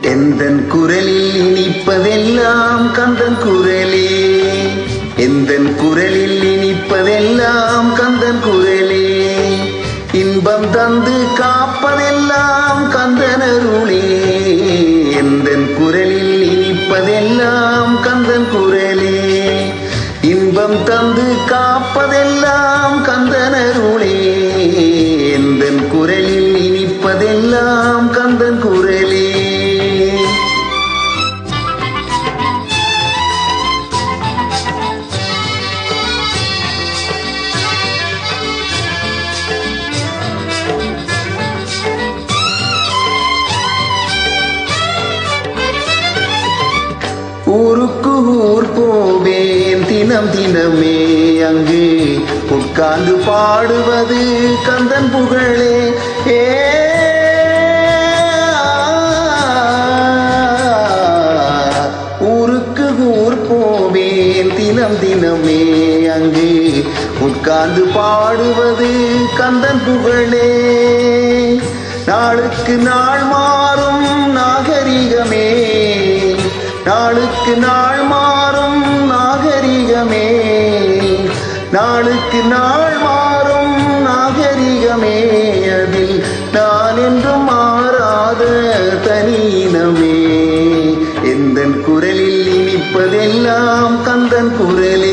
எந்தன் குரலில் இனிப்பதெல்லாம் கந்தன் குரலே எந்தன் குரலில் இனிப்பதெல்லாம் கந்தன் குரலே இன்பம் தந்து காப்பதெல்லாம் கந்தனருளே எந்தன் குரலில் இனிப்பதெல்லாம் கந்தன் குரலே இன்பம் தந்து காப்பதெல்லாம் கந்தனருளே எந்தன் குரலில் இனிப்பதெல்லாம் கந்தன் குரலே ஊருக்கு ஊர் போவேன் தினம் தினமே அங்கு உட்கார்ந்து பாடுவது கந்தன் புகழே ஏ ஊருக்கு ஊர் போவேன் தினம் தினமே அங்கு உட்கார்ந்து பாடுவது கந்தன் புகழே நாளுக்கு நாள் மாறும் நாகரிகமே நாளுக்கு நாள் மாறும் நாகரிகமே நாளுக்கு நாள் மாறும் நாகரிகமே அதில் நான் என்றும் மாறாத தனீனமே எந்தன் குரலில் இனிப்பதெல்லாம் கந்தன் குரலே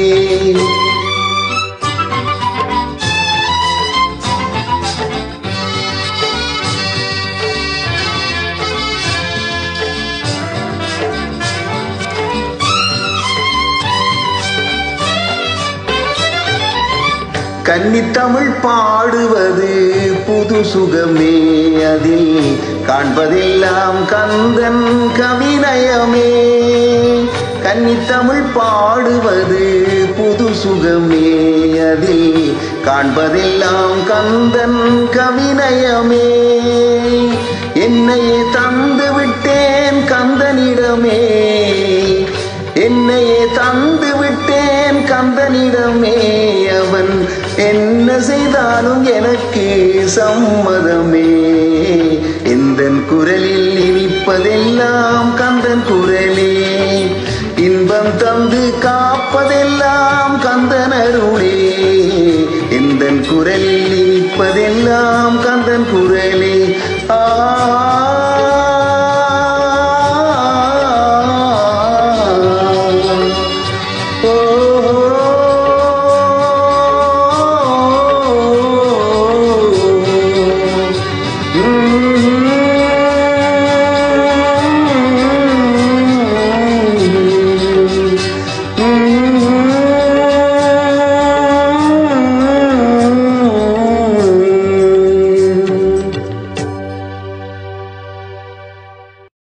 கன்னித்தமிழ் பாடுவது புது சுகமே அதில் காண்பதெல்லாம் கந்தன் கவிநயமே கன்னித்தமிழ் பாடுவது புது சுகமே அதில் காண்பதெல்லாம் கந்தன் கவிநயமே என்னையே தந்து விட்டேன் கந்தனிடமே என்னையே தந்து விட்டேன் கந்தனிடமே அவன் என்ன செய்தாலும் எனக்கு சம்மதமே எந்தன் குரலில் இனிப்பதெல்லாம் கந்தன் குரலே இன்பம் தந்து காப்பதெல்லாம் கந்தன் அருளே எந்தன் குரலில் இனிப்பதெல்லாம்